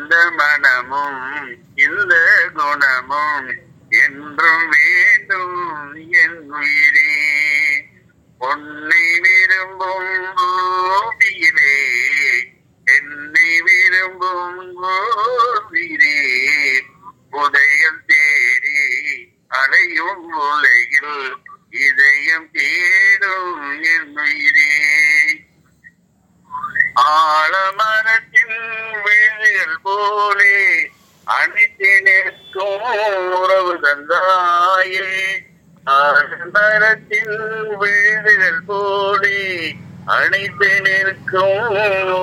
இந்த மனமும் இந்த குணமும் என்றும் வேண்டும் என் உயிரே பொன்னை விரும்பும் பூமியிலே என்னை விரும்பும் கோவிலே உதயம் தேடி அலையும் உலகில் இதயம் தேடும் என் உயிரே ஆலமரத்தின் விழிகள் போலே அனைத்து நிற்கும் உறவு தந்தாயே ஆலமரத்தின் விழுதுகள் போலே அனைத்து நிற்கும்